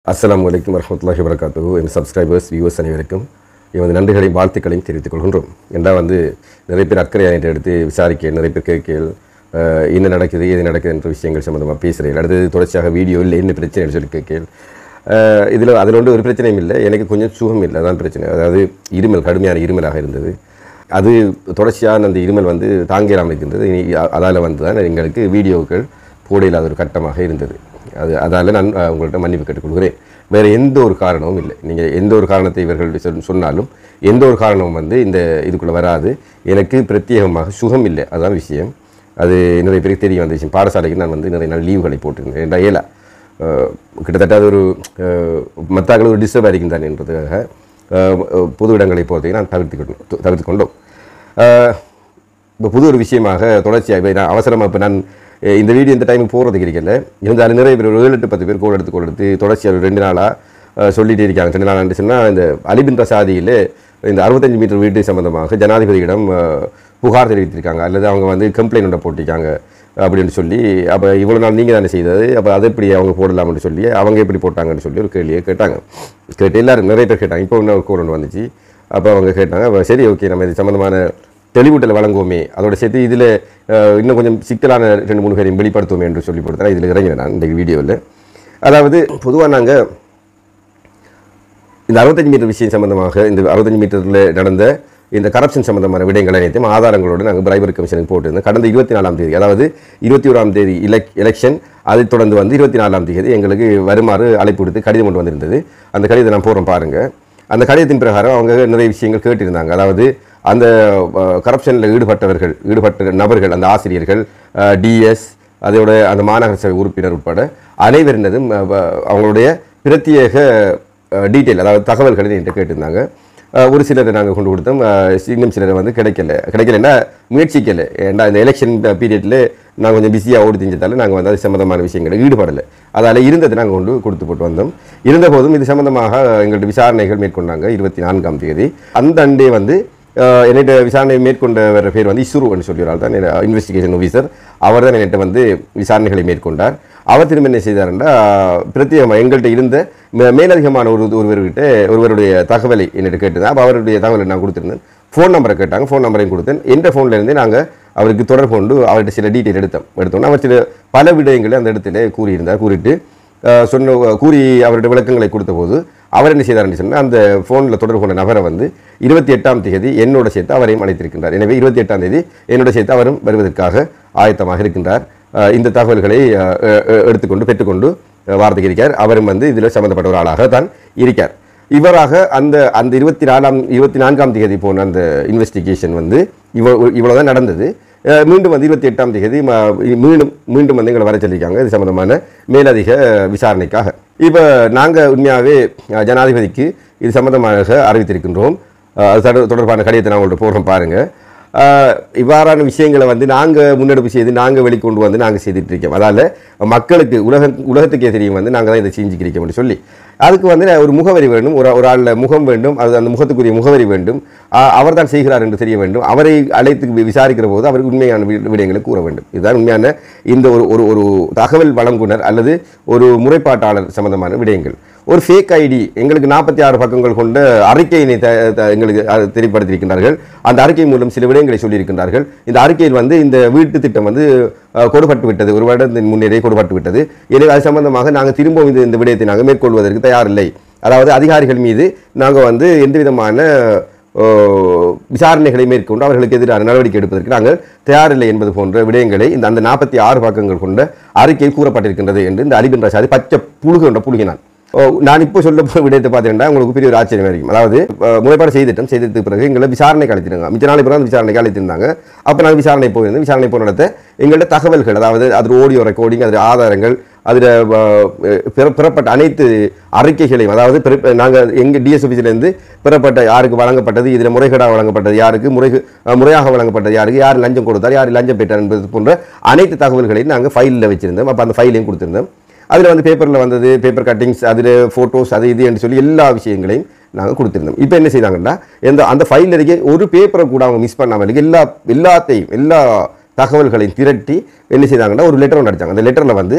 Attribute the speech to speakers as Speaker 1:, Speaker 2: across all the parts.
Speaker 1: அஸ்ஸலாமு அலைக்கும் வரஹ்மத்துல்லாஹி வரகாத்துஹு என் சப்ஸ்கிரைபர்ஸ் வியூவர்ஸ் அனைவருக்கும் எமது நன்றிகளையும் வாழ்த்துக்களையும் தெரிவித்துக் கொள்கின்றோம் என்றால் வந்து நிறைய பேர் அக்கறையாக என்று எடுத்து விசாரிக்க நிறைய பேர் கேட்கையில் அஹ், என்ன நடக்குது எது நடக்குது என்ற விஷயங்கள் சம்மந்தமாக பேசுகிறேன் அடுத்தது தொடர்ச்சியாக வீடியோவில் என்ன பிரச்சனைன்னு சொல்லி கேட்கையில் இதில் அதில் ஒன்று ஒரு பிரச்சனையும் இல்லை எனக்கு கொஞ்சம் சுகம் இல்லை அதான் பிரச்சனை அதாவது இருமல் கடுமையான இருமலாக இருந்தது அது தொடர்ச்சியான அந்த இருமல் வந்து தாங்கிடாமல் இருக்கின்றது இனி அதால் வந்து தான் எங்களுக்கு வீடியோக்கள் போட இல்லாத ஒரு கட்டமாக இருந்தது அது அதால் நான் அஹ், உங்கள்கிட்ட மன்னிப்பு கேட்டுக்கொள்கிறேன் வேறு எந்த ஒரு காரணமும் இல்லை நீங்கள் எந்த ஒரு காரணத்தை இவர்கள் சொல்- சொன்னாலும் எந்த ஒரு காரணமும் வந்து இந்த இதுக்குள்ளே வராது எனக்கு பிரத்யேகமாக சுகம் இல்லை அதான் விஷயம் அது நிறைய பேருக்கு தெரிய வந்த விஷயம் பாடசாலைக்கு நான் வந்து நிறைய நாள் லீவுகளை போட்டிருந்தேன் ஏன்டா ஏலா அஹ், கிட்டத்தட்ட அது ஒரு மற்றாக்கள் ஒரு டிஸ்டர்ப் ஆகிருக்கின்றான் என்றதுக்காக அஹ், பொது இடங்களை போகிறதை நான் தவிர்த்து கொண்டோம் தவிர்த்து கொண்டோம் அஹ், இப்போ புது ஒரு விஷயமாக தொடர்ச்சியாக இப்போ நான் அவசரமாக இப்போ நான் அஹ், இந்த வீடியோ இந்த டைமுக்கு போகிறதுக்கு இருக்கல இருந்தாலும் நிறைய பேர் ஒரு ஏழு எட்டு பத்து பேர் கோல் எடுத்து கோல் எடுத்து தொடர்ச்சியாக ஒரு ரெண்டு நாளாக சொல்லிட்டு இருக்காங்க ரெண்டு நாள் சொன்னால் இந்த அலிபின் பிரசாதியில் இந்த அறுபத்தஞ்சு மீட்டர் வீட்டு சம்பந்தமாக ஜனாதிபதியிடம் அஹ், புகார் தெரிவித்திருக்காங்க அல்லது அவங்க வந்து கம்ப்ளைண்ட் ஒன்றை போட்டிருக்காங்க அப்படின்னு சொல்லி அப்போ இவ்வளோ நாள் நீங்கள் தானே செய்தது அப்போ அதை எப்படி அவங்க போடலாம்னு சொல்லி அவங்க எப்படி போட்டாங்கன்னு சொல்லி ஒரு கேள்வியை கேட்டாங்க கேட்டு எல்லாரும் நிறைய பேர் கேட்டாங்க இப்போ இன்னும் ஒரு கோல் ஒன்று வந்துச்சு அப்போ அவங்க கேட்டாங்க அப்ப சரி ஓகே நம்ம இது சம்மந்தமான தெளிவூட்டல் வழங்குவோமே அதோட சேர்த்து இதில் இன்னும் கொஞ்சம் சிக்கலான ரெண்டு மூணு பேரையும் வெளிப்படுத்துவோமே என்று சொல்லி கொடுத்தா இதில் இறங்கினேன் நான் இந்த வீடியோவில் அதாவது பொதுவாக நாங்கள் இந்த அறுபத்தஞ்சு மீட்டர் விஷயம் சம்பந்தமாக இந்த அறுபத்தஞ்சு மீட்டரில் நடந்த இந்த கரப்ஷன் சம்பந்தமான விடயங்கள் அனைத்தையும் ஆதாரங்களோடு நாங்கள் பிரைபரி கமிஷனுக்கு போட்டிருந்தோம் கடந்த இருபத்தி நாலாம் தேதி அதாவது இருபத்தி ஓராம் தேதி இலக் எலெக்ஷன் அதைத் தொடர்ந்து வந்து இருபத்தி நாலாம் தேதி எங்களுக்கு வருமாறு அழைப்பு விடுத்து கடிதம் கொண்டு வந்திருந்தது அந்த கடிதத்தை நான் போகிறோம் பாருங்கள் அந்த கடிதத்தின் பிரகாரம் அவங்க நிறைய விஷயங்கள் கேட்டிருந்தாங்க அதாவது அந்த கரப்ஷனில் ஈடுபட்டவர்கள் ஈடுபட்ட நபர்கள் அந்த ஆசிரியர்கள் டிஎஸ் அதோட அந்த மாநகர சபை உறுப்பினர் உட்பட அனைவரினதும் அஹ், வ- அவங்களுடைய பிரத்யேக டீட்டெயில் அதாவது தகவல்களை என்கிட்ட கேட்டிருந்தாங்க அஹ், ஒரு சிலரை நாங்கள் கொண்டு கொடுத்தோம் அஹ், இன்னும் சிலரை வந்து கிடைக்கல கிடைக்கலன்னா முயற்சிக்கலை ஏன்னா இந்த எலெக்ஷன் பீரியடில் நாங்கள் கொஞ்சம் பிஸியாக ஓடி தெரிஞ்சதால நாங்கள் வந்து அது சம்மந்தமான விஷயங்களில் ஈடுபடலை அதால் இருந்ததை நாங்கள் கொண்டு கொடுத்து போட்டு வந்தோம் இருந்தபோதும் இது சம்மந்தமாக எங்கள்கிட்ட விசாரணைகள் மேற்கொண்டாங்க இருபத்தி நான்காம் தேதி அந்த அண்டே வந்து அஹ், என்னிட்ட விசாரணை மேற்கொண்டவர் பேர் வந்து இஸ்ருன்னு சொல்லி ஒரு ஆள் தான் இன்வெஸ்டிகேஷன் ஆஃபீஸர் அவர் தான் என்கிட்ட வந்து விசாரணைகளை மேற்கொண்டார் அவர் திரும்ப என்ன செய்தாருன்னா பிரத்யேகமாக எங்கள்கிட்ட இருந்த மே- மேலதிகமான ஒரு ஒருவர்கிட்ட ஒருவருடைய தகவலை என்னிட்ட கேட்டிருந்தேன் அப்போ அவருடைய தகவலை நான் கொடுத்துருந்தேன் ஃபோன் நம்பரை கேட்டாங்க ஃபோன் நம்பரையும் கொடுத்தேன் எந்த ஃபோன்ல இருந்தே நாங்கள் அவருக்கு தொடர்பு கொண்டு அவர்கிட்ட சில டீட்டெயில் எடுத்தோம் எடுத்தோம்னா அவர் சில பல விடயங்களை அந்த இடத்துல கூறியிருந்தார் கூறிட்டு அஹ், சொன்ன கூறி அவருடைய விளக்கங்களை கொடுத்தபோது அவர் என்ன செய்தார்னு சொன்னால் அந்த ஃபோனில் தொடர்பு கொண்ட நபரை வந்து இருபத்தி எட்டாம் தேதி என்னோட சேர்த்து அவரையும் அழைத்திருக்கின்றார் எனவே இருபத்தி எட்டாம் தேதி என்னோட சேர்த்து அவரும் வருவதற்காக ஆயத்தமாக இருக்கின்றார் அஹ், இந்த தகவல்களை அஹ், அஹ், அஹ், எடுத்துக்கொண்டு பெற்றுக்கொண்டு அஹ், வாரத்துக்கு இருக்கார் அவரும் வந்து இதில் சம்மந்தப்பட்ட ஒரு ஆளாக தான் இருக்கார் இவராக அந்த அந்த இருபத்தி நாலாம் இருபத்தி நான்காம் தேதி போன அந்த இன்வெஸ்டிகேஷன் வந்து இவ்வளோ இவ்வளோ தான் நடந்தது அஹ் மீண்டும் வந்து இருபத்தி எட்டாம் தேதி ம- மீண்டும் மீண்டும் வந்து எங்களை வர சொல்லியிருக்காங்க இது சம்பந்தமான மேலதிக விசாரணைக்காக இப்போ நாங்கள் உண்மையாகவே அஹ், ஜனாதிபதிக்கு இது சம்பந்தமாக அறிவித்திருக்கின்றோம் அஹ், அது தொடர்- தொடர்பான கடிதத்தை நான் உங்கள்கிட்ட போடுறோம் பாருங்கள் ஆஹ் இவ்வாறான விஷயங்களை வந்து நாங்கள் முன்னெடுப்பு செய்து நாங்கள் வெளிக்கொண்டு வந்து நாங்கள் செய்துட்டு இருக்கோம் அதால் மக்களுக்கு உலக உலகத்துக்கே தெரியும் வந்து நாங்கள் தான் இதை செஞ்சுக்கிறோம்னு சொல்லி அதுக்கு வந்து ஒரு முகவரி வேண்டும் ஒரு ஒரு ஆளில் முகம் வேண்டும் அது அந்த முகத்துக்குரிய முகவரி வேண்டும் அவர் தான் செய்கிறார் என்று தெரிய வேண்டும் அவரை அழைத்து வி- விசாரிக்கிற போது அவருக்கு உண்மையான வி- விடயங்களை கூற வேண்டும் இதுதான் உண்மையான இந்த ஒரு ஒரு ஒரு தகவல் வழங்குனர் அல்லது ஒரு முறைப்பாட்டாளர் சம்பந்தமான விடயங்கள் ஒரு ஃபேக் ஐடி எங்களுக்கு நாற்பத்தி ஆறு பக்கங்கள் கொண்ட அறிக்கையினை த- த- எங்களுக்கு அஹ், தெரியப்படுத்தியிருக்கின்றார்கள் அந்த அறிக்கை மூலம் சில விடயங்களை சொல்லியிருக்கின்றார்கள் இந்த அறிக்கையில் வந்து இந்த வீட்டு திட்டம் வந்து அஹ், கொடுபட்டு விட்டது ஒரு வருடத்தின் முன்னரே கொடுபட்டு விட்டது எனவே அது சம்பந்தமாக நாங்கள் திரும்பவும் இந்த இந்த விடயத்தை நாங்கள் மேற்கொள்வதற்கு தயாரில்லை அதாவது அதிகாரிகள் மீது நாங்கள் வந்து எந்த விதமான அஹ், விசாரணைகளை மேற்கொண்டு அவர்களுக்கு எதிரான நடவடிக்கை எடுப்பதற்கு நாங்கள் தயாரில்லை என்பது போன்ற விடயங்களை இந்த அந்த நாற்பத்தி ஆறு பக்கங்கள் கொண்ட அறிக்கையில் கூறப்பட்டிருக்கின்றது என்று இந்த அலிபின் ரஷாதி பச்சை புழுகு என்ற புழுகினான் ஓ, நான் இப்போ சொல்ல போகிற விடயத்தை பார்த்தீங்கன்னா உங்களுக்கு பெரிய ஒரு ஆச்சரியம் இருக்கும் அதாவது அஹ், முறைப்பாடு செய்துட்டோம் செய்ததுக்கு பிறகு எங்களை விசாரணைக்கு அழைத்திருந்தாங்க மிச்ச நாளை பிறகு விசாரணைக்கு அழைத்திருந்தாங்க அப்போ நாங்கள் விசாரணை போயிருந்தோம் விசாரணை போன இடத்த எங்கள்கிட்ட தகவல்கள் அதாவது அது ஆடியோ ரெக்கார்டிங் அதில் ஆதாரங்கள் அதில் பெறப்பட்ட அனைத்து அறிக்கைகளையும் அதாவது நாங்கள் எங்கள் டிஎஸ் ஆஃபீஸ்லேருந்து பெறப்பட்ட யாருக்கு வழங்கப்பட்டது இதில் முறைகேடாக வழங்கப்பட்டது யாருக்கு முறை அஹ், முறையாக வழங்கப்பட்டது யாருக்கு யார் லஞ்சம் கொடுத்தார் யார் லஞ்சம் பெற்றார் என்பது போன்ற அனைத்து தகவல்களையும் நாங்கள் ஃபைலில் வச்சிருந்தோம் அப்போ அந்த ஃபைலையும் கொடுத்திருந்தோம் அதில் வந்து பேப்பரில் வந்தது பேப்பர் கட்டிங்ஸ் அதில் ஃபோட்டோஸ் அது இது என்று சொல்லி எல்லா விஷயங்களையும் நாங்கள் கொடுத்துருந்தோம் இப்போ என்ன செய்தாங்கன்னா எந்த அந்த ஃபைல் இருக்க ஒரு பேப்பரை கூட அவங்க மிஸ் பண்ணாமல் எல்லா எல்லாத்தையும் எல்லா தகவல்களையும் திரட்டி என்ன செய்தாங்கன்னா ஒரு லெட்டர் ஒன்று அடிச்சாங்க அந்த லெட்டரில் வந்து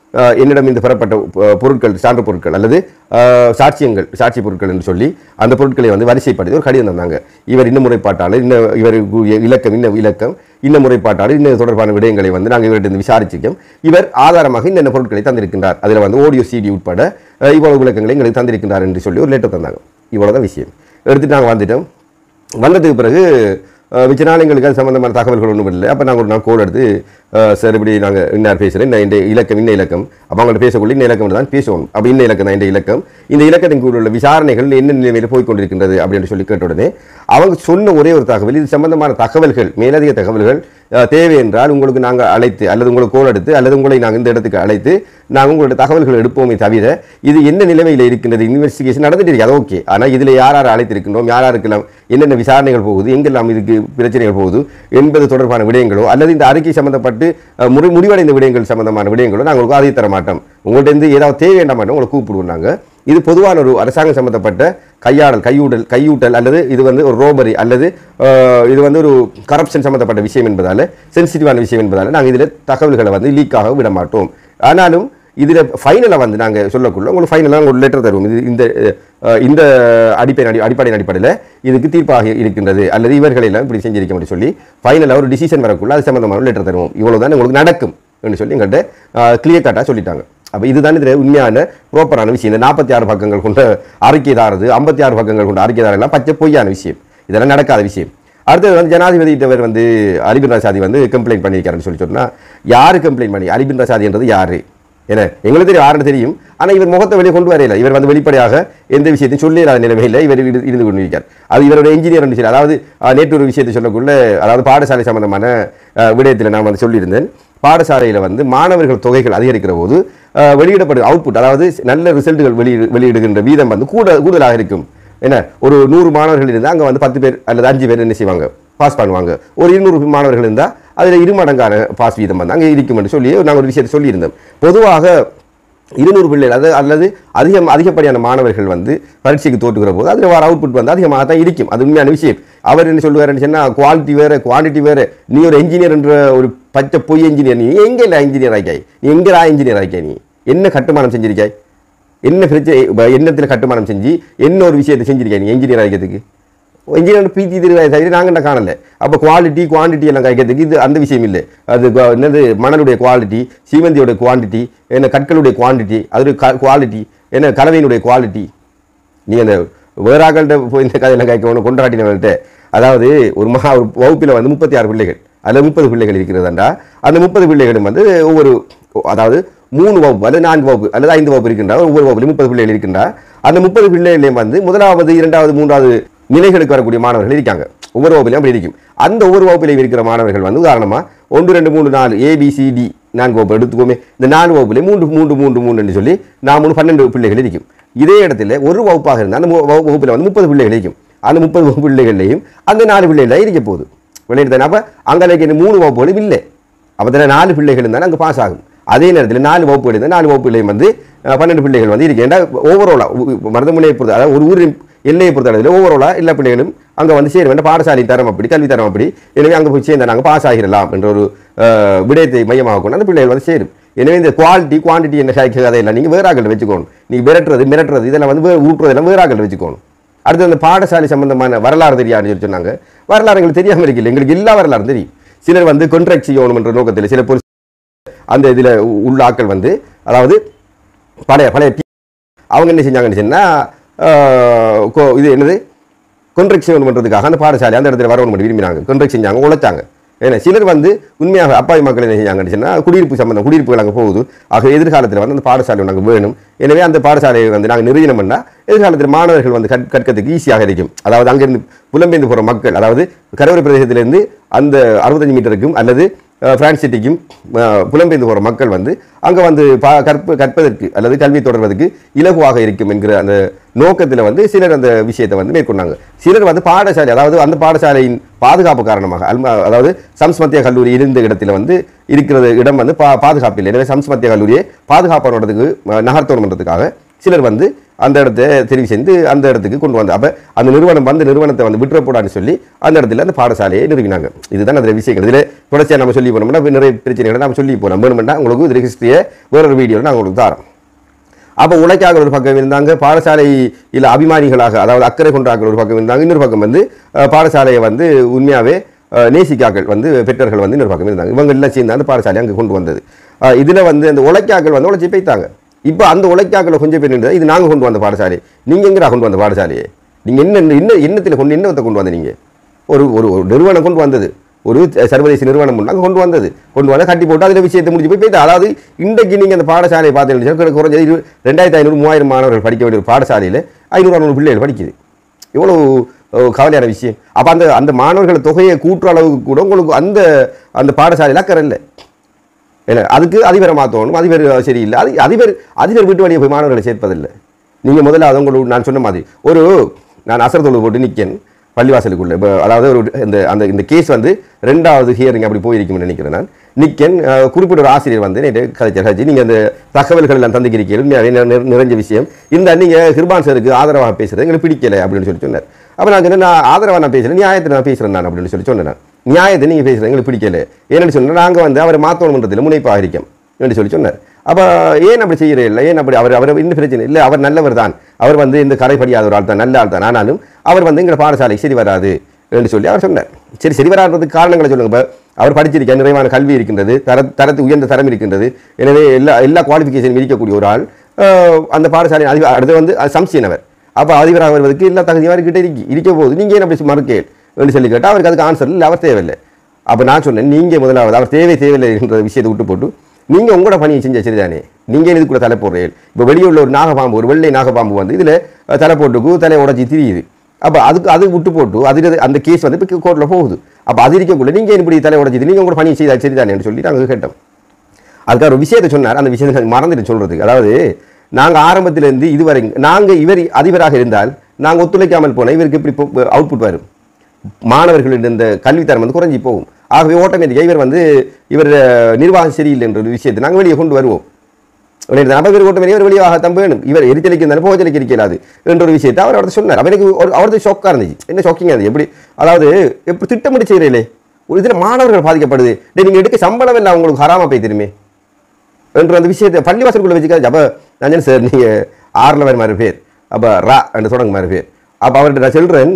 Speaker 1: அஹ், என்னிடம் இந்த பெறப்பட்ட அஹ், பொருட்கள் சான்று பொருட்கள் அல்லது அஹ், சாட்சியங்கள் சாட்சி பொருட்கள் என்று சொல்லி அந்த பொருட்களை வந்து வரிசைப்படுத்தி ஒரு கடிதம் தந்தாங்க இவர் இன்ன முறைப்பாட்டாளர் இன்ன இவர் இலக்கம் இன்ன இலக்கம் இன்ன முறைப்பாட்டாளர் இன்ன தொடர்பான விடயங்களை வந்து நாங்கள் இவர்கிட்ட விசாரிச்சிருக்கோம் இவர் ஆதாரமாக இன்னென்ன பொருட்களை தந்திருக்கின்றார் அதில் வந்து ஆடியோ சிடி உட்பட அஹ், இவ்வளவு விளக்கங்களை எங்களுக்கு தந்திருக்கின்றார் என்று சொல்லி ஒரு லெட்டர் தந்தாங்க இவ்வளவுதான் விஷயம் எடுத்துட்டு நாங்கள் வந்துட்டோம் வந்ததுக்கு பிறகு அஹ், மிச்ச நாள் எங்களுக்கு அது சம்மந்தமான தகவல்கள் ஒன்றும் இல்லை அப்போ நாங்கள் ஒரு நாள் கோல் எடுத்து அஹ், சார் இப்படி நாங்கள் இன்னார் பேசுகிறேன் இந்த இந்த இலக்கம் இன்ன இலக்கம் அப்போ அவங்கள்ட்ட பேசக்குள்ள இந்த இலக்கம் தான் பேசணும் அப்போ இன்ன இலக்கம் தான் இந்த இலக்கம் இந்த இலக்கத்தின் கூட உள்ள விசாரணைகள் என்ன நிலைமையில் போய் கொண்டிருக்கின்றது அப்படின்னு சொல்லி கேட்ட உடனே அவங்க சொன்ன ஒரே ஒரு தகவல் இது சம்பந்தமான தகவல்கள் மேலதிக தகவல்கள் அஹ், தேவை என்றால் உங்களுக்கு நாங்கள் அழைத்து அல்லது உங்களுக்கு கோல் எடுத்து அல்லது உங்களை நாங்கள் இந்த இடத்துக்கு அழைத்து நாங்கள் உங்களுடைய தகவல்கள் எடுப்போமே தவிர இது என்ன நிலைமையில் இருக்கின்றது இன்வெஸ்டிகேஷன் நடந்துட்டு இருக்கு அது ஓகே ஆனால் இதில் யார் யார் அழைத்திருக்கின்றோம் யார் யாருக்கெல்லாம் என்னென்ன விசாரணைகள் போகுது எங்கெல்லாம் இதுக்கு பிரச்சனைகள் போகுது என்பது தொடர்பான விடயங்களோ அல்லது இந்த அறிக்கை சம்பந்தப்பட்டு அஹ், முடி முடிவடைந்த விடயங்கள் சம்பந்தமான விடயங்களோ நாங்கள் உங்களுக்கு அறிய தர மாட்டோம் உங்கள்கிட்ட இருந்து ஏதாவது தேவை வேண்டாம் மாட்டோம் உங்களை கூப்பிடுவோம் நாங்கள் இது பொதுவான ஒரு அரசாங்கம் சம்பந்தப்பட்ட கையாடல் கையூடல் கையூட்டல் அல்லது இது வந்து ஒரு ரோபரி அல்லது அஹ், இது வந்து ஒரு கரப்ஷன் சம்பந்தப்பட்ட விஷயம் என்பதால் சென்சிட்டிவான விஷயம் என்பதால் நாங்கள் இதில் தகவல்களை வந்து லீக்காக விட மாட்டோம் ஆனாலும் இதில் ஃபைனலாக வந்து நாங்கள் சொல்லக்குள்ள உங்களுக்கு ஃபைனலாக ஒரு லெட்டர் தருவோம் இது இந்த அஹ், இந்த அடிப்படை அடி அடிப்படையின் அடிப்படையில் இதுக்கு தீர்ப்பாக இருக்கின்றது அல்லது இவர்களை எல்லாம் இப்படி செஞ்சிருக்க முடியும் சொல்லி ஃபைனலாக ஒரு டிசிஷன் வரக்குள்ள அது சம்பந்தமான லெட்டர் தருவோம் இவ்வளோ தான் உங்களுக்கு நடக்கும் என்று சொல்லி எங்கள்கிட்ட கிளியர் கட்டாக சொல்லிட்டாங்க அப்போ இதுதான் இதில் உண்மையான ப்ராப்பரான விஷயம் இந்த நாற்பத்தி ஆறு பக்கங்கள் கொண்ட அறிக்கைதாரது ஐம்பத்தி ஆறு பக்கங்கள் கொண்ட அறிக்கைதாரெல்லாம் பச்சை பொய்யான விஷயம் இதெல்லாம் நடக்காத விஷயம் அடுத்தது வந்து ஜனாதிபதியிட்டவர் வந்து அலிபின் ரசாதி வந்து கம்ப்ளைண்ட் பண்ணியிருக்காருன்னு சொல்லி சொன்னால் யார் கம்ப்ளைண்ட் பண்ணி அலிபின் ரசாதின்றது யாரு என்ன எங்களுக்கு தெரியும் யாருன்னு தெரியும் ஆனால் இவர் முகத்தை வெளியே கொண்டு வரையில இவர் வந்து வெளிப்படையாக எந்த விஷயத்தையும் சொல்லி இல்லாத நிலைமையில் இவர் இரு- இருந்து கொண்டிருக்கார் அது இவரோட இன்ஜினியர் சொல்லி அதாவது அஹ், நேற்று ஒரு விஷயத்தை சொல்லக்குள்ள அதாவது பாடசாலை சம்பந்தமான அஹ், விடயத்தில் நான் வந்து சொல்லியிருந்தேன் பாடசாலையில் வந்து மாணவர்கள் தொகைகள் அதிகரிக்கிற போது அஹ், வெளியிடப்படும் அவுட்புட் அதாவது நல்ல ரிசல்ட்டுகள் வெளியிடு வெளியிடுகின்ற வீதம் வந்து கூட கூடுதலாக இருக்கும் என்ன ஒரு நூறு மாணவர்கள் இருந்தால் அங்கே வந்து பத்து பேர் அல்லது அஞ்சு பேர் என்ன செய்வாங்க பாஸ் பண்ணுவாங்க ஒரு இருநூறு மாணவர்கள் இருந்தால் அதில் இருமடங்கான பாஸ் வீதம் வந்து அங்கே இருக்கும் என்று சொல்லி நாங்கள் ஒரு விஷயத்தை சொல்லியிருந்தோம் பொதுவாக இருநூறு பிள்ளைகள் அது அல்லது அதிகம் அதிகப்படியான மாணவர்கள் வந்து பரீட்சைக்கு தோற்றுகிற போது அதில் வர அவுட்புட் வந்து அதிகமாக தான் இருக்கும் அது உண்மையான விஷயம் அவர் என்ன சொல்லுவாருன்னு சொன்னால் குவாலிட்டி வேறு குவான்டிட்டி வேறு நீ ஒரு என்ஜினியர் என்ற ஒரு பச்சை பொய் என்ஜினியர் நீ எங்கே இல்லை இன்ஜினியர் ஆக்காய் நீ எங்கடா இன்ஜினியர் ஆக்காய் நீ என்ன கட்டுமானம் செஞ்சிருக்காய் என்ன பிரச்சனை இப்ப எண்ணத்தில் கட்டுமானம் செஞ்சு என்ன ஒரு விஷயத்தை செஞ்சிருக்காய் நீ என்ஜினியர் ஆகிறதுக்கு இன்ஜினியர் பிஜி திருவாய் தவிர நாங்கள் என்ன காணல அப்போ குவாலிட்டி குவான்டிட்டி எல்லாம் காய்க்கிறதுக்கு இது அந்த விஷயம் இல்லை அது கு- என்னது மணலுடைய குவாலிட்டி சீமந்தியோட குவான்டிட்டி என்ன கற்களுடைய குவான்டிட்டி அது குவாலிட்டி என்ன கலவையினுடைய குவாலிட்டி நீ அந்த வேறாக்கள்கிட்ட போய் இந்த கதையெல்லாம் கேட்க ஒன்று கொண்டாட்டினவங்கள்ட்ட அதாவது ஒரு மகா ஒரு வகுப்பில் வந்து முப்பத்தி ஆறு பிள்ளைகள் அதில் முப்பது பிள்ளைகள் இருக்கிறதாண்டா அந்த முப்பது பிள்ளைகளும் வந்து ஒவ்வொரு அதாவது மூணு வகுப்பு அல்லது நான்கு வகுப்பு அல்லது ஐந்து வகுப்பு இருக்கின்றா ஒவ்வொரு வகுப்புலையும் முப்பது பிள்ளைகள் இருக்கின்றா அந்த முப்பது பிள்ளைகளையும் வந்து முதலாவது இரண்டாவது மூன்றாவது நிலைகளுக்கு வரக்கூடிய மாணவர்கள் இருக்காங்க ஒவ்வொரு வகுப்பிலையும் அப்படி இருக்கும் அந்த ஒவ்வொரு வகுப்பிலையும் இருக்கிற மாணவர்கள் வந்து உதாரணமாக ஒன்று ரெண்டு மூணு நாலு ஏபிசிடி நான்கு வகுப்பு எடுத்துக்கோமே இந்த நாலு வகுப்புலையும் மூன்று மூன்று மூன்று மூணுன்னு சொல்லி நான் மூணு பன்னெண்டு பிள்ளைகள் இருக்கும் இதே இடத்துல ஒரு வகுப்பாக இருந்தால் அந்த மு- வகு- வகுப்புல வந்து முப்பது பிள்ளைகள் இருக்கும் அந்த முப்பது வகுப்பு பிள்ளைகள்லையும் அந்த நாலு பிள்ளைகள் இருக்க போகுது விளையாடுதானே அப்போ அங்கே இருக்க மூணு வகுப்புகளும் இல்லை அப்போ அதில் நாலு பிள்ளைகள் இருந்தால் அங்கே பாஸ் ஆகும் அதே நேரத்தில் நாலு வகுப்பு இருந்தால் நாலு வகுப்புலையும் வந்து அஹ், பன்னெண்டு பிள்ளைகள் வந்து இருக்கு ஏன்னா ஓவராலாக மருதமலையை பொறுத்த அதாவது ஒரு ஊரின் எல்லையை பொறுத்த அளவில் ஓவராலாக எல்லா பிள்ளைகளும் அங்கே வந்து சேர வேண்டும் பாடசாலை தரம் அப்படி கல்வி தரம் அப்படி எனவே அங்கே போய் சேர்ந்தா நாங்கள் பாஸ் ஆகிடலாம் என்ற ஒரு அஹ், விடயத்தை மையமாக கொண்டு அந்த பிள்ளைகள் வந்து சேரும் எனவே இந்த குவாலிட்டி குவான்டிட்டி என்ன சாய்க்க கதையெல்லாம் நீங்கள் வேறாக்கள் வச்சுக்கணும் நீங்கள் விரட்டுறது மிரட்டுறது இதெல்லாம் வந்து வே- ஊட்டுறதெல்லாம் வேறாக்கள் வச்சுக்கணும் அடுத்து அந்த பாடசாலை சம்பந்தமான வரலாறு தெரியாதுன்னு சொல்லி சொன்னாங்க வரலாறு எங்களுக்கு தெரியாமல் இருக்கல எங்களுக்கு எல்லா வரலாறும் தெரியும் சிலர் வந்து கொன்ட்ராக்ட் செய்யணும் என்ற நோக்கத்தில் சில பொலிஸ் அந்த இதில் உள்ள ஆட்கள் வந்து அதாவது பழைய பழைய டி- அவங்க என்ன செஞ்சாங்கன்னு சொன்னால் இது என்னது கொன்ட்ராக்ஷன் பண்ணுறதுக்காக அந்த பாடசாலை அந்த இடத்துல வரணும் மட்டும் விரும்பினாங்க கொன்ட்ராக்ட் செஞ்சாங்க உழைச்சாங்க ஏன்னா சிலர் வந்து உண்மையாக அப்பாவி மக்கள் என்ன செஞ்சாங்கன்னு சொன்னால் குடியிருப்பு சம்பந்தம் குடியிருப்புகள் அங்கே போகுது ஆக எதிர்காலத்தில் வந்து அந்த பாடசாலை நாங்கள் வேணும் எனவே அந்த பாடசாலையை வந்து நாங்கள் நிறுவனம் பண்ணால் எதிர்காலத்தில் மாணவர்கள் வந்து கற் கற்கிறதுக்கு ஈஸியாக இருக்கும் அதாவது அங்கேருந்து புலம்பெயர்ந்து போகிற மக்கள் அதாவது கரையோர பிரதேசத்திலிருந்து அந்த அறுபத்தஞ்சு மீட்டருக்கும் அல்லது அஹ், பிரான்ஸ் சிட்டிக்கும் அஹ், புலம்பெயர்ந்து போகிற மக்கள் வந்து அங்கே வந்து பா கற்ப கற்பதற்கு அல்லது கல்வி தொடர்வதற்கு இலகுவாக இருக்கும் என்கிற அந்த நோக்கத்தில் வந்து சிலர் அந்த விஷயத்தை வந்து மேற்கொண்டாங்க சிலர் வந்து பாடசாலை அதாவது அந்த பாடசாலையின் பாதுகாப்பு காரணமாக அல்மா அதாவது சம்ஸ் மத்திய கல்லூரி இருந்த இடத்துல வந்து இருக்கிறது இடம் வந்து பா பாதுகாப்பு இல்லை எனவே சம்ஸ் மத்திய கல்லூரியை பாதுகாப்பானதுக்கு நகர்த்தணுன்றதுக்காக சிலர் வந்து அந்த இடத்த தெரிவு செய்து அந்த இடத்துக்கு கொண்டு வந்து அப்போ அந்த நிறுவனம் வந்து நிறுவனத்தை வந்து விட்டுறப்படான்னு சொல்லி அந்த இடத்துல அந்த பாடசாலையை நிறுவினாங்க இதுதான் அதில் விஷயங்கள் இதில் தொடர்ச்சியாக நம்ம சொல்லி போனோம்னா இப்ப நிறைய பிரச்சனைகளை நம்ம சொல்லி போனோம் வேணுமெண்டா உங்களுக்கு இது ஹிஸ்ட்ரியை வேறொரு வீடியோவில் நான் உங்களுக்கு தரோம் அப்போ உழைக்காக ஒரு பக்கம் இருந்தாங்க பாடசாலை இல்லை அபிமானிகளாக அதாவது அக்கறை கொண்டாக்கள் ஒரு பக்கம் இருந்தாங்க இன்னொரு பக்கம் வந்து அஹ், பாடசாலையை வந்து உண்மையாகவே அஹ், நேசிக்காக்கள் வந்து பெற்றோர்கள் வந்து இன்னொரு பக்கம் இருந்தாங்க இவங்க எல்லாம் சேர்ந்து அந்த பாடசாலை அங்கே கொண்டு வந்தது அஹ், இதுல வந்து அந்த உழைக்காக்கள் வந்து உழைச்சி போய்த்தாங்க இப்போ அந்த உழைக்காக்களை கொஞ்சம் பேர் நின்றது, இது நாங்க கொண்டு வந்த பாடசாலை நீங்க எங்கடா கொண்டு வந்த பாடசாலையை நீங்க என்ன என்ன எண்ணத்தில் கொண்டு என்னத்தை கொண்டு வந்த நீங்க ஒரு ஒரு ஒரு நிறுவனம் கொண்டு வந்தது ஒரு சர்வதேச நிறுவனம் முன்னாங்க கொண்டு வந்தது கொண்டு வந்து கட்டி போட்டு அதில் விஷயத்தை முடிஞ்சு போய் போயிட்டு அதாவது இன்றைக்கு நீங்கள் அந்த பாடசாலையை பார்த்தீங்கன்னா குறைஞ்சது இரு ரெண்டாயிரத்தி ஐநூறு மூவாயிரம் மாணவர்கள் படிக்க வேண்டிய ஒரு பாடசாலையில் ஐநூறு அறுநூறு பிள்ளைகள் படிக்குது எவ்வளோ அஹ், கவலையான விஷயம் அப்போ அந்த அந்த மாணவர்கள் தொகையை கூட்டுற அளவுக்கு கூட உங்களுக்கு அந்த அந்த பாடசாலையில் அக்கறை இல்லை இல்லை அதுக்கு அதிபரை மாற்றணும் அதிபர் சரியில்லை அது அதிபர் அதிபர் வீட்டு வழியை போய் மாணவர்களை சேர்ப்பதில்லை நீங்கள் முதல்ல அது உங்களுக்கு நான் சொன்ன மாதிரி ஒரு நான் அசர் தொழில் போட்டு நிற்கேன் பள்ளிவாசலுக்குள்ள இப்போ அதாவது ஒரு இந்த அந்த இந்த கேஸ் வந்து ரெண்டாவது ஹியரிங் அப்படி போயிருக்கும்னு நினைக்கிறேன் நான் நிற்கேன் அஹ், குறிப்பிட்ட ஒரு ஆசிரியர் வந்து நேற்று கதைச்சார் கதைச்சி நீங்கள் அந்த தகவல்கள் எல்லாம் தந்துக்கிறீர்கள் உண்மையாவே நிற- நிற- நிறைஞ்ச விஷயம் இந்த நீங்கள் கிருபான் சருக்கு ஆதரவாக பேசுறது எங்களுக்கு பிடிக்கல அப்படின்னு சொல்லி சொன்னார் அப்போ நான் சொன்னேன் நான் ஆதரவாக நான் பேசுகிறேன் நியாயத்தை நான் பேசுகிறேன் நான் அப்படின்னு சொல்லி சொன்னேன் நான். நியாயத்தை நீங்கள் பேசுகிறது எங்களுக்கு பிடிக்கல ஏன்னு சொன்னால் நாங்கள் வந்து அவரை மாற்றணுன்றதில் முனைப்பாக இருக்கோம் என்று சொல்லி சொன்னார் அப்போ ஏன் அப்படி செய்கிறே இல்லை ஏன் அப்படி அவர் அவர் இன்னும் பிரச்சனை இல்லை அவர் நல்லவர் தான் அவர் வந்து இந்த கரைப்படியாத ஒரு ஆள் தான் நல்ல ஆள் தான் ஆனாலும் அவர் வந்து எங்கள் பாடசாலைக்கு சரி வராது என்று சொல்லி அவர் சொன்னார் சரி சரி வராததுக்கு காரணங்களை சொல்லுங்க இப்போ அவர் படிச்சிருக்க நிறைவான கல்வி இருக்கின்றது தர தரத்து உயர்ந்த தரம் இருக்கின்றது எனவே எல்லா எல்லா குவாலிஃபிகேஷனும் இருக்கக்கூடிய ஒரு ஆள் அஹ், அந்த பாடசாலை அதிபர் அடுத்து வந்து அது சம்சீனவர் அப்போ அதிபராக வருவதற்கு எல்லா தகுதியும் அவர்கிட்ட இருக்கு இருக்க போகுது நீங்கள் ஏன் அப்படி மறுக்கேள் என்று சொல்லி கேட்டால் அவருக்கு அதுக்கு ஆன்சர் இல்லை அவர் தேவையில்லை அப்போ நான் சொன்னேன் நீங்கள் முதலாவது அவர் தேவை தேவையில்லை என்ற விஷயத்தை விட்டு போட்டு நீங்கள் உங்களோட பணியை செஞ்ச சரிதானே நீங்கள் இது கூட தலை போடுறீர்கள் இப்போ வெளியே உள்ள ஒரு நாகப்பாம்பு ஒரு வெள்ளை நாகப்பாம்பு வந்து இதில் தலை போட்டுக்கு தலையை உடச்சி திரியுது அப்போ அதுக்கு அது விட்டு போட்டு அதில் அந்த கேஸ் வந்து இப்போ கோர்ட்டில் போகுது அப்போ அது இருக்கக்குள்ள நீங்கள் இப்படி தலை உடச்சி நீங்கள் உங்களோட பணியை செய்தால் சரிதானேன்னு சொல்லி நாங்கள் கேட்டோம் அதுக்காக ஒரு விஷயத்தை சொன்னார் அந்த விஷயத்தை நான் மறந்துட்டு சொல்றதுக்கு அதாவது நாங்கள் ஆரம்பத்திலிருந்து இதுவரை நாங்கள் இவர் அதிபராக இருந்தால் நாங்கள் ஒத்துழைக்காமல் போனால் இவருக்கு இப்படி அவுட்புட் வரும் மாணவர்களின் இந்த கல்வித்தரம் வந்து குறைஞ்சி போகும் ஆகவே ஆட்டோமேட்டிக்காக இவர் வந்து இவர் அஹ், நிர்வாகம் சரியில்லை என்ற ஒரு விஷயத்தை நாங்கள் வெளியே கொண்டு வருவோம் அப்போ இவர் ஓட்டம் இவர் வெளியாகத்தான் வேணும் இவர் எரிச்சலைக்கு இருந்தாலும் போச்சலைக்கு இருக்கலாது என்ற ஒரு விஷயத்தை அவர் அவர்கிட்ட சொன்னார் அவருக்கு ஒரு அவரது ஷாக்காக இருந்துச்சு என்ன ஷாக்கிங்காக இருந்துச்சு எப்படி அதாவது எப்படி திட்டமிட்டு செய்கிறீங்களே ஒரு இதில் மாணவர்கள் பாதிக்கப்படுது டேய் நீங்கள் எடுக்க சம்பளம் இல்லை உங்களுக்கு ஹராமா போய் திரும்பி என்ற அந்த விஷயத்தை பள்ளிவாசலுக்குள்ள வச்சுக்காது அப்போ நான் சார் நீங்கள் ஆறில் வேறு மாதிரி பேர் அப்போ ரா என்று தொடங்க மாதிரி பேர் அப்போ அவர்கிட்ட நான் சொல்கிறேன்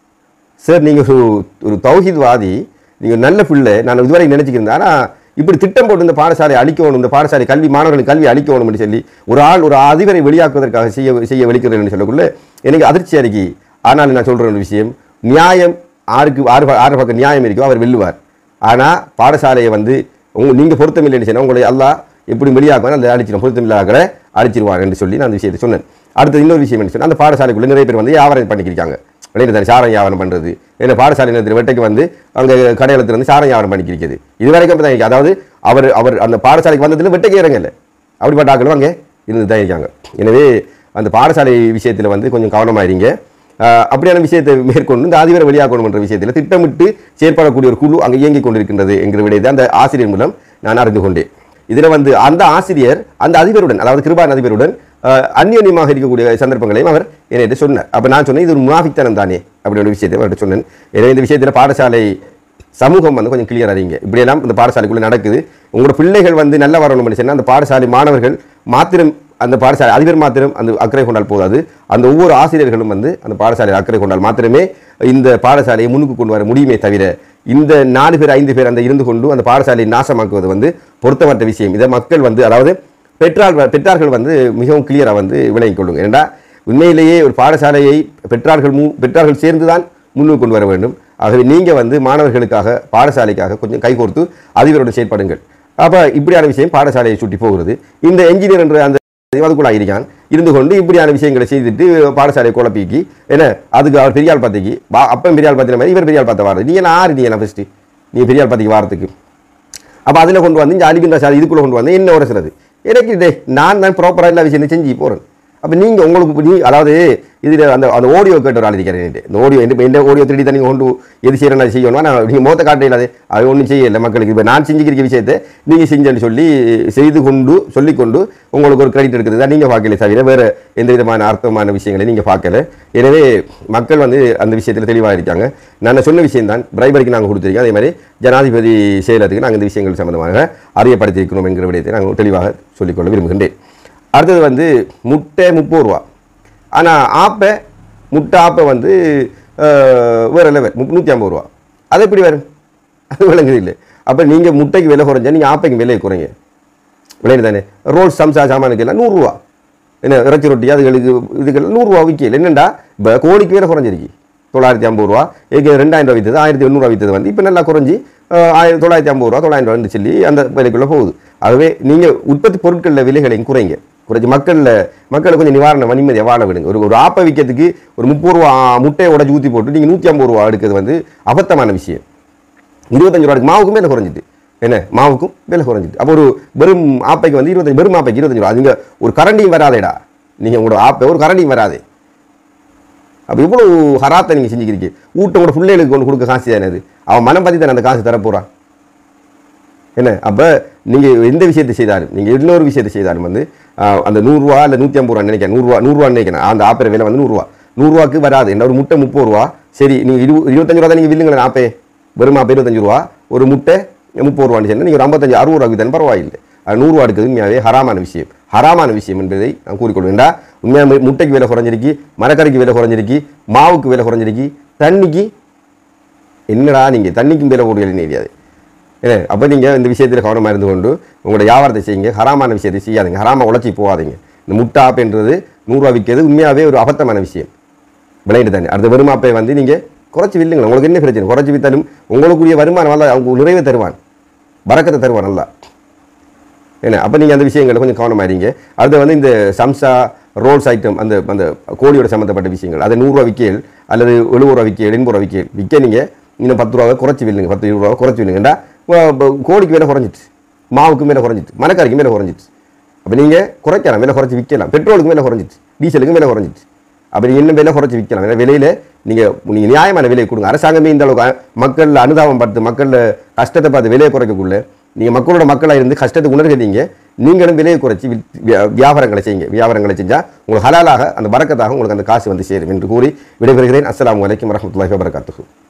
Speaker 1: சார் நீங்கள் ஒரு ஒரு தௌஹீத்வாதி நீங்கள் நல்ல பிள்ளை நான் இதுவரை நினச்சிக்கிறேன் ஆனால் இப்படி திட்டம் போட்டு இந்த பாடசாலை அழிக்கணும் இந்த பாடசாலை கல்வி மாணவர்களுக்கு கல்வி அழிக்கணும்னு சொல்லி ஒரு ஆள் ஒரு அதிபரை வெளியாக்குவதற்காக செய்ய செய்ய வெளிக்கிறேன்னு சொல்லக்குள்ள எனக்கு அதிர்ச்சி அடிக்கி ஆனால் நான் சொல்கிற ஒரு விஷயம் நியாயம் ஆருக்கு ஆறு ப- ஆறு பக்கம் நியாயம் இருக்கோ அவர் வெல்லுவார் ஆனால் பாடசாலையை வந்து உங்க நீங்கள் பொருத்தம் இல்லைன்னு சொன்னால் உங்களை அல்லாஹ் எப்படி வெளியாக்குவாங்க அந்த அழிச்சிடும் பொருத்தம் இல்லாத அழிச்சிருவாங்க என்று சொல்லி நான் அந்த விஷயத்தை சொன்னேன் அடுத்து இன்னொரு விஷயம் என்ன சொன்னால் அந்த பாடசாலைக்குள்ள நிறைய பேர் வந்து வியாபாரம் பண்ணிக்கிருக்காங்க வெளியில் தானே சாரம் வியாபாரம் பண்ணுறது இல்லை பாடசாலை நேரத்தில் வெட்டைக்கு வந்து அங்கே கடையளத்தில் வந்து சாரம் வியாபாரம் பண்ணிக்கிறது இது வரைக்கும் அப்படி தான் இருக்கு. அதாவது அவர் அவர் அந்த பாடசாலைக்கு வந்ததில் வெட்டைக்கு இறங்கல அப்படிப்பட்ட ஆட்கள் அங்கே இருந்து தான் இருக்காங்க எனவே அந்த பாடசாலை விஷயத்தில் வந்து கொஞ்சம் கவனமாயிருங்க ஆஹ் அப்படியான விஷயத்தை மேற்கொண்டு இந்த அதிபரை வெளியாக்கணும் என்ற விஷயத்தில் திட்டமிட்டு செயற்படக்கூடிய ஒரு குழு அங்கே இயங்கிக் கொண்டிருக்கின்றது என்கிற விடையை அந்த ஆசிரியர் மூலம் நான் அறிந்து கொண்டேன் இதில் வந்து அந்த ஆசிரியர் அந்த அதிபருடன் அதாவது கிருபான் அதிபருடன் ஆஹ் அந்யோன்யமாக இருக்கக்கூடிய சந்தர்ப்பங்களையும் அவர் என்னிட்ட சொன்னார் அப்போ நான் சொன்னேன் இது ஒரு முனாஃபிக்தனம் தானே அப்படி ஒரு விஷயத்தை அவர்கிட்ட சொன்னேன் எனவே இந்த விஷயத்தில் பாடசாலை சமூகம் வந்து கொஞ்சம் கிளியர் அறிங்க இப்படியெல்லாம் இந்த பாடசாலைக்குள்ளே நடக்குது உங்களோட பிள்ளைகள் வந்து நல்லா வரணும்னு சொன்னால் அந்த பாடசாலை மாணவர்கள் மாத்திரம் அந்த பாடசாலை அதிபர் மாத்திரம் அந்த அக்கறை கொண்டால் போதாது அந்த ஒவ்வொரு ஆசிரியர்களும் வந்து அந்த பாடசாலையில் அக்கறை கொண்டால் மாத்திரமே இந்த பாடசாலையை முன்னுக்கு கொண்டு வர முடியுமே தவிர இந்த நாலு பேர் ஐந்து பேர் அந்த இருந்து கொண்டு அந்த பாடசாலையை நாசமாக்குவது வந்து பொருத்தமற்ற விஷயம் இதை மக்கள் வந்து அதாவது பெற்றார் பெற்றார்கள் வந்து மிகவும் கிளியராக வந்து விளங்கிக் கொள்ளுங்க ஏன்னா உண்மையிலேயே ஒரு பாடசாலையை பெற்றார்கள் மூ பெற்றார்கள் சேர்ந்து தான் முன்னுக்கு கொண்டு வர வேண்டும் ஆகவே நீங்கள் வந்து மாணவர்களுக்காக பாடசாலைக்காக கொஞ்சம் கைகோர்த்து அதிபரோடு செயற்படுங்கள் அப்போ இப்படியான விஷயம் பாடசாலையை சுட்டி போகிறது இந்த என்ஜினியர் என்ற அந்த அதுக்குள்ளாக இருக்கான் இருந்து கொண்டு இப்படியான விஷயங்களை செய்துட்டு பாடசாலையை குழப்பிக்கி என்ன அதுக்கு அவர் பெரியாள் பார்த்திக்கு வா அப்பன் பெரியாள் பார்த்தின மாதிரி இவர் பெரியாள் பார்த்த வாரது நீ என்ன ஆறு நீ என்ன ஃபஸ்ட்டு நீ பெரியாள் பார்த்திக்கு வாரத்துக்கு அப்போ அதில் கொண்டு வந்து இங்கே அலிபின் ரஷாத் இதுக்குள்ளே கொண்டு வந்து என்ன உரசுறது எனக்கு டே நான் தான் ப்ராப்பராக எல்லா விஷயத்தையும் செஞ்சு போகிறேன் அப்போ நீங்கள் உங்களுக்கு நீ அதாவது இதில் அந்த அந்த ஆடியோ கேட்ட ஒரு ஆள் இருக்கிறேன் இந்த ஆடியோ இந்த எந்த ஆடியோ திருடி தண்ணி கொண்டு எது செய்யணும் அது செய்யணும் நான் நீங்கள் மோத்த காட்ட இல்லாது அது ஒன்றும் செய்யலை மக்களுக்கு இப்போ நான் செஞ்சுக்கிற விஷயத்தை நீங்கள் செஞ்சேன்னு சொல்லி செய்து கொண்டு சொல்லிக்கொண்டு உங்களுக்கு ஒரு கிரெடிட் எடுக்கிறது தான் நீங்கள் பார்க்கல தவிர வேறு எந்த விதமான அர்த்தமான விஷயங்களை நீங்கள் பார்க்கல எனவே மக்கள் வந்து அந்த விஷயத்தில் தெளிவாக இருக்காங்க நான் சொன்ன விஷயம் தான் பிரைபரிக்கு நாங்கள் கொடுத்துருக்கோம் அதே மாதிரி ஜனாதிபதி செயலத்துக்கு நாங்கள் இந்த விஷயங்கள் சம்பந்தமாக அறியப்படுத்தியிருக்கணும் என்கிற விடயத்தை நாங்கள் தெளிவாக சொல்லிக்கொள்ள விரும்புகின்றேன் அடுத்தது வந்து முட்டை முப்பது ரூபா ஆனால் ஆப்பை முட்டை ஆப்பை வந்து அஹ், வேற லெவல் நூற்றி ஐம்பது ரூபா அது எப்படி வரும் அது விளங்குது இல்லை அப்போ நீங்கள் முட்டைக்கு விலை குறைஞ்சா நீங்கள் ஆப்பைக்கு விலையை குறைங்க விளையாடு தானே ரோல் சம்சா சாமானுக்கு எல்லாம் நூறுரூவா என்ன இறைச்சி ரொட்டி அதுகளுக்கு இதுக்கெல்லாம் நூறுரூவா விற்கல என்னண்டா இப்போ கோழிக்கு விலை குறைஞ்சிருக்கு தொள்ளாயிரத்தி ஐம்பது ரூபா ஏற்கனவே ரெண்டாயிரம் ரூபா விற்றது ஆயிரத்தி எண்ணூறுவா விற்றது வந்து இப்போ நல்லா குறைஞ்சி அஹ், ஆயிரத்தி தொள்ளாயிரத்தி ஐம்பது ரூபா தொள்ளாயிரம் ரூபா வந்து சொல்லி அந்த விலைக்குள்ளே போகுது ஆகவே நீங்கள் உற்பத்தி பொருட்களில் விலைகளையும் குறைங்க குறைச்சி மக்களில் மக்களை கொஞ்சம் நிவாரணம் நிம்மதியாக வாழ விடுங்க ஒரு ஒரு ஆப்பை விற்கிறதுக்கு ஒரு முப்பது ரூபா முட்டையை உடச்சி ஊற்றி போட்டு நீங்கள் நூற்றி ஐம்பது ரூபா எடுக்கிறது வந்து அபத்தமான விஷயம் இருபத்தஞ்சு ரூபாய்க்கு மாவுக்கும் விலை குறைஞ்சிட்டு என்ன மாவுக்கும் விலை குறைஞ்சிட்டு அப்போ ஒரு வெறும் ஆப்பைக்கு வந்து இருபத்தஞ்சு வெறும் ஆப்பைக்கு இருபத்தஞ்சு ரூபா அதுங்க ஒரு கரண்டியும் வராதேடா நீங்கள் உங்களோட ஆப்பை ஒரு கரண்டியும் வராதே அப்போ இவ்வளோ ஹராத்தை நீங்கள் செஞ்சுக்கிறீங்க ஊட்டோட பிள்ளைகளுக்கு ஒன்று கொடுக்க காசு தானே அது அவன் மனம் பற்றி தானே அந்த காசு தரப்போகிறான் என்ன அப்போ நீங்கள் எந்த விஷயத்தை செய்தாலும் நீங்கள் இன்னொரு விஷயத்தை செய்தாலும் வந்து ஆஹ், அந்த நூறுரூவா இல்லை நூற்றி ஐம்பது ரூபா நினைக்கிறேன் நூறுரூவா நூறுரூவான்னு நினைக்கிறேன் அந்த ஆப்பர விலை வந்து நூறுரூவா நூறுரூவாக்கு வராது என்ன ஒரு முட்டை முப்பது ரூபா சரி நீங்கள் இரு இருபத்தஞ்சு ரூபா தான் நீங்கள் வில்லுங்களேன் ஆப்பே வெறும் ஆப்பே இருபத்தஞ்சு ரூபா ஒரு முட்டை முப்பது ரூபான்னு சொன்னால் நீங்கள் ஒரு ஐம்பத்தஞ்சு அறுபது ரூபாய்க்கு தானே பரவாயில்லை அது நூறுரூவா எடுக்கிறது உண்மையாகவே ஹராமான விஷயம் ஹராமான விஷயம் என்பதை நான் கூறிக்கொள்வேன்டா உண்மையாக முட்டைக்கு விலை குறைஞ்சிருக்கு மரக்கறிக்கு விலை குறைஞ்சிருக்கு மாவுக்கு விலை குறைஞ்சிருக்கு தண்ணிக்கு என்னடா நீங்கள் தண்ணிக்கும் விலை போடுவீங்க தெரியாது ஏ அப்போ நீங்கள் இந்த விஷயத்தில் கவனமாக இருந்து கொண்டு உங்களோட வியாபாரத்தை செய்யுங்க ஹராமான விஷயத்தை செய்யாதீங்க ஹராம உழைச்சி போகாதீங்க இந்த முட்டாப்புன்றது நூறுரூவா விற்கிறது உண்மையாகவே ஒரு அபத்தமான விஷயம் விளையாட்டு தானே அடுத்த வருமாப்பை வந்து நீங்கள் குறைச்சி வில்லுங்களா உங்களுக்கு என்ன பிரச்சனை குறைச்சி வித்தாலும் உங்களுக்குரிய வருமானம் நல்லா அவங்க நிறைவே தருவான் பறக்கத்தை தருவான் நல்லா என்ன அப்போ நீங்கள் அந்த விஷயங்களை கொஞ்சம் கவனமாக இருங்க அடுத்து வந்து இந்த சம்சா ரோல்ஸ் ஐட்டம் அந்த அந்த கோழியோட சம்மந்தப்பட்ட விஷயங்கள் அதை நூறுரூவா விற்கல் அல்லது எழுபது ரூபா விற்க எண்பது ரூபா விற்க விற்க நீங்கள் இன்னும் பத்து ரூபாவை குறைச்சி வில்லுங்க பத்து இருபது ரூபா குறைச்சி வில்லுங்கண்டா கோழிக்கு விலை குறைஞ்சிட்டு மாவுக்கு மேலே குறைஞ்சிட்டு மணக்கறிக்கு மேலே குறைஞ்சிட்டு அப்போ நீங்கள் குறைக்கலாம் விலை குறைச்சி விற்கலாம் பெட்ரோலுக்கு மேலே குறைஞ்சிட்டு டீசலுக்கு மேலே குறைஞ்சிட்டு அப்போ நீங்கள் இன்னும் விலை குறைச்சி விற்கலாம் ஏன்னா விலையில் நீங்கள் நீங்கள் நியாயமான விலையை கொடுங்க அரசாங்கமே இந்த அளவுக்கு அ- மக்கள் அனுதாபம் பார்த்து மக்கள் கஷ்டத்தை பார்த்து விலையை குறைக்கக்குள்ள நீங்கள் மக்களோட மக்களாக இருந்து கஷ்டத்தை உணர்கிறீங்க நீங்களும் விலையை குறைச்சி வித்- வியா- வியாபாரங்களை செய்யுங்க வியாபாரங்களை செஞ்சால் உங்களுக்கு ஹலாலாக அந்த பறக்கத்தாக உங்களுக்கு அந்த காசு வந்து சேரும் என்று கூறி விடைபெறுகிறேன் அஸ்ஸலாமு அலைக்கும் வரஹ்மத்துல்லாஹி வபரகாத்துஹு